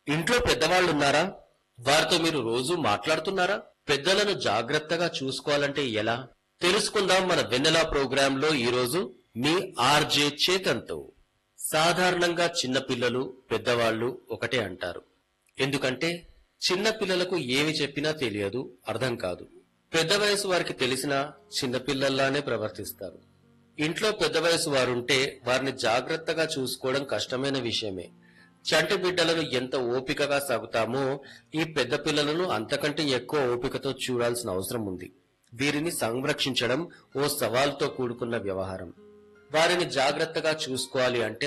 ఇంట్లో పెద్దవాళ్ళున్నారా వారితో మీరు రోజు మాట్లాడుతున్నారా పెద్దలను జాగ్రత్తగా చూసుకోవాలంటే ఎలా తెలుసుకుందాం మన వెన్నెలా ప్రోగ్రాంలో ఈరోజు మీ ఆర్జే చేతన్తో సాధారణంగా చిన్న పిల్లలు పెద్దవాళ్ళు ఒకటే అంటారు ఎందుకంటే చిన్న పిల్లలకు ఏమి చెప్పినా తెలియదు అర్థం కాదు పెద్ద వయసు వారికి తెలిసినా చిన్న పిల్లల్లానే ప్రవర్తిస్తారు ఇంట్లో పెద్ద వయసు వారుంటే వారిని జాగ్రత్తగా చూసుకోవడం కష్టమైన విషయమే చంటి బిడ్డలను ఎంత ఓపికగా సాగుతామో ఈ పెద్ద పిల్లలను అంతకంటే ఎక్కువ ఓపికతో చూడాల్సిన అవసరం ఉంది వీరిని సంరక్షించడం ఓ సవాల్తో కూడుకున్న వ్యవహారం వారిని జాగ్రత్తగా చూసుకోవాలి అంటే